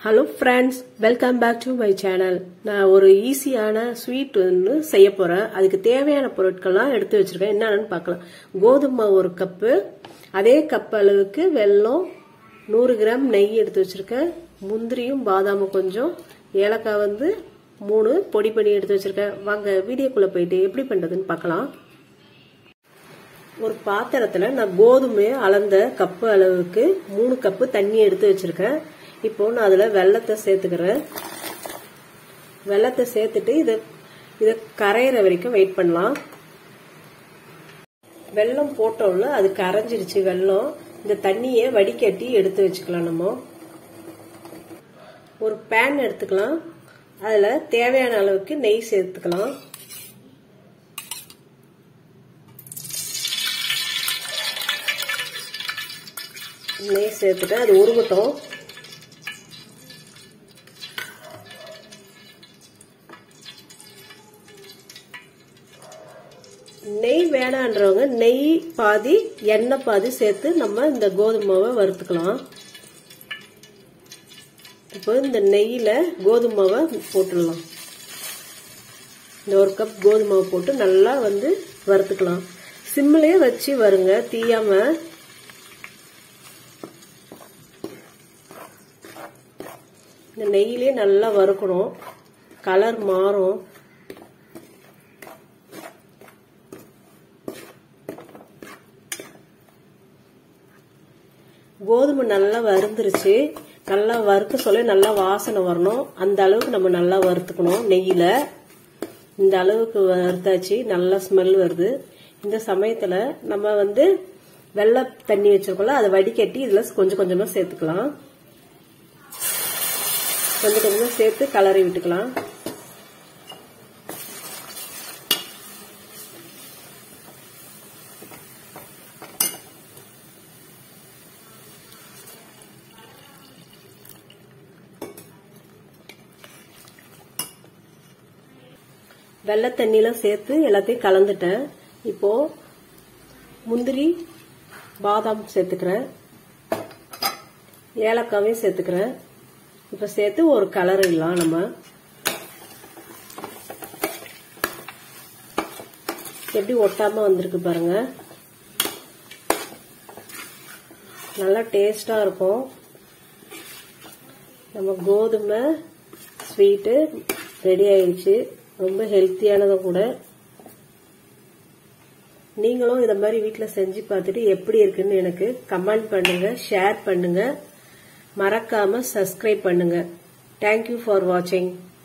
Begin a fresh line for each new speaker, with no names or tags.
hello friends welcome back to my channel நான் ஒரு ஈஸியான ஸ்வீட் ஒன்று செய்ய போறேன் அதுக்கு தேவையான பொருட்கள்லாம் எடுத்து வச்சிருக்கேன் என்னென்னு பார்க்கலாம் கோதுமை மாவு ஒரு கப்பு அதே கப் அளவுக்கு வெல்லம் நூறு கிராம் நெய் எடுத்து வச்சிருக்கேன் முந்திரியும் பாதாமும் கொஞ்சம் ஏலக்காய் வந்து மூணு பொடி பண்ணி எடுத்து வச்சிருக்கேன் வாங்க வீடியோக்குள்ள போயிட்டு எப்படி பண்றதுன்னு பார்க்கலாம் ஒரு பாத்திரத்துல நான் கோதுமையை அளந்த கப்பு அளவுக்கு மூணு கப்பு தண்ணி எடுத்து வச்சிருக்கேன் இப்போ நான் அதுல வெள்ளத்தை சேர்த்துக்கிறேன் வெள்ளத்தை சேர்த்துட்டு இதை இதை கரையிற வரைக்கும் வெயிட் பண்ணலாம் வெள்ளம் போட்டோம்ல அது கரைஞ்சிருச்சு வெள்ளம் இந்த தண்ணியை வடிகட்டி எடுத்து வச்சுக்கலாம் நம்ம ஒரு பேன் எடுத்துக்கலாம் அதுல தேவையான அளவுக்கு நெய் சேர்த்துக்கலாம் நெய் சேர்த்துட்டேன் அது உருகட்டும் நெய் வேணான்றவங்க நெய் பாதி எண்ணெய் பாதி சேர்த்து நம்ம இந்த கோதுமாவை வறுத்துக்கலாம் இப்போ இந்த நெய்யில கோதுமாவை போட்டுடலாம் இந்த ஒரு கப் கோதுமாவை போட்டு நல்லா வந்து வறுத்துக்கலாம் சிம்மிலேயே வச்சு வருங்க தீயாம இந்த நெய்யிலே நல்லா வறுக்கணும் கலர் மாறும் கோதுமை நல்லா வறுந்துருச்சு நல்லா வறுக்க சொல்ல நல்லா வாசனை வரணும் அந்த அளவுக்கு நம்ம நல்லா வறுத்துக்கணும் நெய்யில இந்த அளவுக்கு வறுத்தாச்சு நல்லா ஸ்மெல் வருது இந்த சமயத்துல நம்ம வந்து வெள்ளை தண்ணி வச்சிருக்கோம்ல அதை வடிகட்டி இதுல கொஞ்சம் கொஞ்சமா சேர்த்துக்கலாம் கொஞ்சம் கொஞ்சமா சேர்த்து கலரி விட்டுக்கலாம் வெள்ளை தண்ணியெலாம் சேர்த்து எல்லாத்தையும் கலந்துட்டேன் இப்போ முந்திரி பாதாம் சேர்த்துக்கிறேன் ஏலக்காவையும் சேர்த்துக்கிறேன் இப்போ சேர்த்து ஒரு கலர் இடலாம் நம்ம எப்படி ஒட்டாம வந்திருக்கு பாருங்க நல்லா டேஸ்டா இருக்கும் நம்ம கோதுமை ஸ்வீட்டு ரெடி ஆயிடுச்சு ரொம்ப ஹெல்த்தியானதும் கூட நீங்களும் இத மாதிரி வீட்டில் செஞ்சு பார்த்துட்டு எப்படி இருக்குன்னு எனக்கு கமெண்ட் பண்ணுங்க ஷேர் பண்ணுங்க மறக்காம சப்ஸ்கிரைப் பண்ணுங்க தேங்க்யூ ஃபார் வாட்சிங்